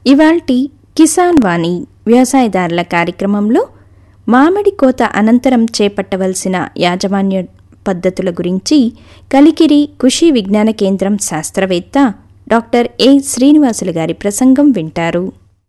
ఇవాల్టి కిసాన్ వాణి వ్యవసాయదారుల కార్యక్రమంలో మామిడి కోత అనంతరం చేపట్టవలసిన యాజమాన్య పద్ధతుల గురించి కలికిరి కృషి విజ్ఞాన కేంద్రం శాస్త్రవేత్త డాక్టర్ ఏ శ్రీనివాసులు గారి ప్రసంగం వింటారు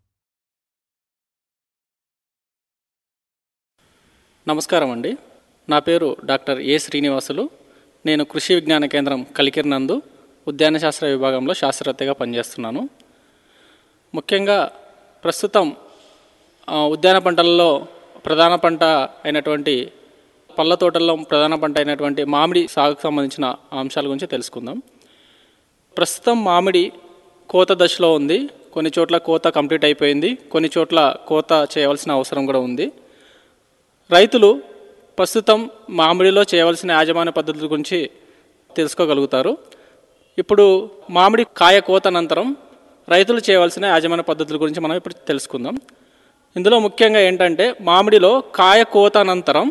నమస్కారం అండి నా పేరు డాక్టర్ ఏ శ్రీనివాసులు నేను కృషి విజ్ఞాన కేంద్రం కలికిరి నందు ఉద్యాన శాస్త్ర విభాగంలో శాస్త్రవేత్తగా పనిచేస్తున్నాను ముఖ్యంగా ప్రస్తుతం ఆ, ఉద్యాన పంటలలో ప్రధాన పంట అయినటువంటి పళ్ళ తోటల్లో ప్రధాన పంట అయినటువంటి మామిడి సాగుకు సంబంధించిన అంశాల గురించి తెలుసుకుందాం ప్రస్తుతం మామిడి కోత దశలో ఉంది కొన్ని చోట్ల కోత కంప్లీట్ అయిపోయింది కొన్ని చోట్ల కోత చేయవలసిన అవసరం కూడా ఉంది రైతులు ప్రస్తుతం మామిడిలో చేయవలసిన యాజమాన్య పద్ధతుల గురించి తెలుసుకోగలుగుతారు ఇప్పుడు మామిడి కాయ కోత అనంతరం రైతులు చేయవలసిన యాజమాన్య పద్ధతుల గురించి మనం ఇప్పుడు తెలుసుకుందాం ఇందులో ముఖ్యంగా ఏంటంటే మామిడిలో కాయ కోత అనంతరం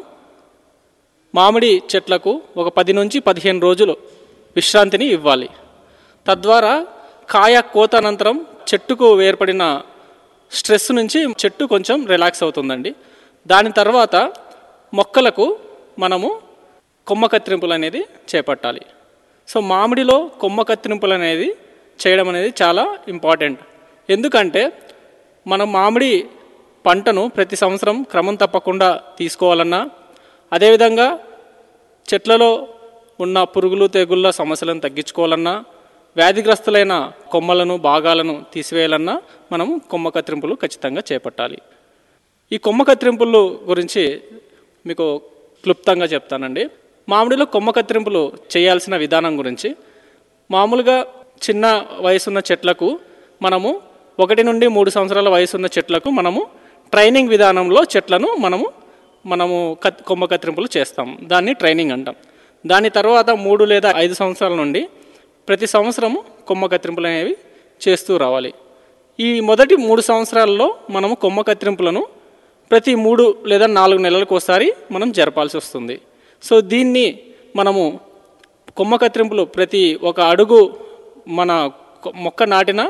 మామిడి చెట్లకు ఒక పది నుంచి పదిహేను రోజులు విశ్రాంతిని ఇవ్వాలి తద్వారా కాయ కోత అనంతరం చెట్టుకు ఏర్పడిన స్ట్రెస్ నుంచి చెట్టు కొంచెం రిలాక్స్ అవుతుందండి దాని తర్వాత మొక్కలకు మనము కొమ్మ కత్తిరింపులు అనేది చేపట్టాలి సో మామిడిలో కొమ్మ కత్తిరింపులు అనేది చేయడం అనేది చాలా ఇంపార్టెంట్ ఎందుకంటే మనం మామిడి పంటను ప్రతి సంవత్సరం క్రమం తప్పకుండా తీసుకోవాలన్నా అదేవిధంగా చెట్లలో ఉన్న పురుగులు తెగుళ్ళ సమస్యలను తగ్గించుకోవాలన్నా వ్యాధిగ్రస్తులైన కొమ్మలను భాగాలను తీసివేయాలన్నా మనం కొమ్మ కత్తిరింపులు ఖచ్చితంగా చేపట్టాలి ఈ కొమ్మ కత్తిరింపులు గురించి మీకు క్లుప్తంగా చెప్తానండి మామిడిలో కొమ్మ కత్తిరింపులు చేయాల్సిన విధానం గురించి మామూలుగా చిన్న వయసున్న చెట్లకు మనము ఒకటి నుండి మూడు సంవత్సరాల వయసున్న చెట్లకు మనము ట్రైనింగ్ విధానంలో చెట్లను మనము మనము కత్ కొమ్మ కత్తిరింపులు చేస్తాం దాన్ని ట్రైనింగ్ అంటాం దాని తర్వాత మూడు లేదా ఐదు సంవత్సరాల నుండి ప్రతి సంవత్సరము కొమ్మ కత్తిరింపులు అనేవి చేస్తూ రావాలి ఈ మొదటి మూడు సంవత్సరాల్లో మనము కొమ్మ కత్తిరింపులను ప్రతి మూడు లేదా నాలుగు నెలలకు ఒకసారి మనం జరపాల్సి వస్తుంది సో దీన్ని మనము కొమ్మ కత్తిరింపులు ప్రతి ఒక అడుగు మన కొ- మొక్క నాటిన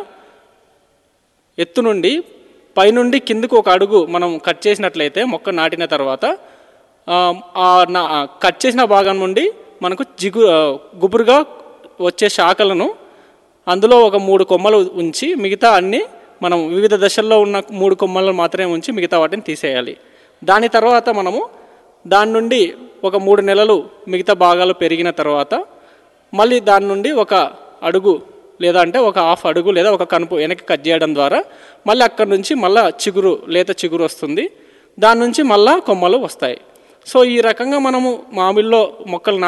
ఎత్తు నుండి పైనుండి కిందకు ఒక అడుగు మనం కట్ చేసినట్లయితే మొక్క నాటిన తర్వాత ఆ, ఆ నా- ఆ కట్ చేసిన భాగం నుండి మనకు జిగు ఆ, గుబురుగా వచ్చే శాఖలను అందులో ఒక మూడు కొమ్మలు ఉంచి మిగతా అన్ని మనం వివిధ దశల్లో ఉన్న మూడు కొమ్మలను మాత్రమే ఉంచి మిగతా వాటిని తీసేయాలి దాని తర్వాత మనము దాని నుండి ఒక మూడు నెలలు మిగతా భాగాలు పెరిగిన తర్వాత మళ్ళీ దాని నుండి ఒక అడుగు లేదా అంటే ఒక హాఫ్ అడుగు లేదా ఒక కనుపు వెనక్కి కట్ చేయడం ద్వారా మళ్ళీ అక్కడి నుంచి మళ్ళీ చిగురు లేత చిగురు వస్తుంది దాని నుంచి మళ్ళా కొమ్మలు వస్తాయి సో ఈ రకంగా మనము మామిడిలో మొక్కలు